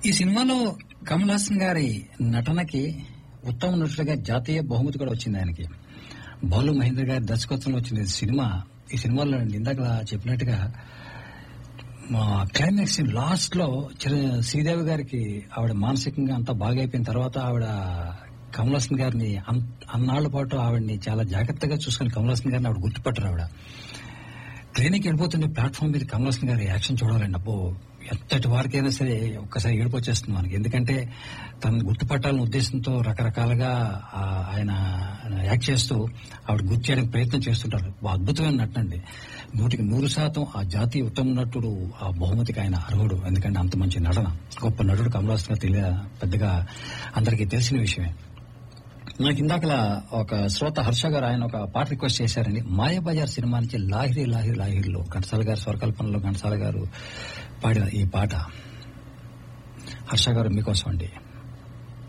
ఈ సినిమాలో కమల్ హాసన్ గారి నటనకి ఉత్తమ నటుడిగా జాతీయ బహుమతి కూడా వచ్చింది ఆయనకి బాలు మహేంద్ర గారి దర్శకత్వంలో వచ్చిన ఈ సినిమా ఈ సినిమాలో ఇందాక చెప్పినట్టుగా మా క్లైమాక్స్ లాస్ట్ లో చిర- శ్రీదేవి గారికి ఆవిడ మానసికంగా అంతా బాగైపోయిన తర్వాత ఆవిడ కమల్ హాసన్ గారిని అన్- అన్నాళ్ల పాటు ఆవిడని చాలా జాగ్రత్తగా చూసుకుని కమల్ హాసన్ గారిని ఆవిడ గుర్తుపట్టరు ఆవిడ ట్రైన్కి వెళ్ళిపోతుండే ప్లాట్ఫామ్ మీద కమల్ హాసన్ గారి యాక్షన్ చూడాలండి అబ్బో ఎంతటి వారికైనా సరే ఒక్కసారి ఏడుపు వచ్చేస్తుంది మనకి ఎందుకంటే తనను గుర్తుపట్టాలనే ఉద్దేశంతో రకరకాలుగా ఆ, ఆయన యాక్ట్ చేస్తూ ఆవిడ గుర్తు చేయడానికి ప్రయత్నం చేస్తుంటారు బా అద్భుతమైన నటనండి నూటికి నూరు శాతం ఆ జాతీయ ఉత్తమ నటుడు ఆ బహుమతికి ఆయన అర్హుడు ఎందుకంటే అంత మంచి నటన గొప్ప నటుడు కమల్ హాసన్ గారు తెలియ పెద్దగా అందరికీ తెలిసిన విషయమే నాకు ఇందాకలా ఒక శ్రోత హర్ష గారు ఆయన ఒక పాట రిక్వెస్ట్ చేశారండి మాయాబజార్ సినిమా నుంచి లాహిరి లాహిరి లాహిరిలో ఘంటసాల గారు స్వరకల్పనలో ఘంటసాల గారు పాడిన ఈ పాట హర్ష గారు మీకోసం అండి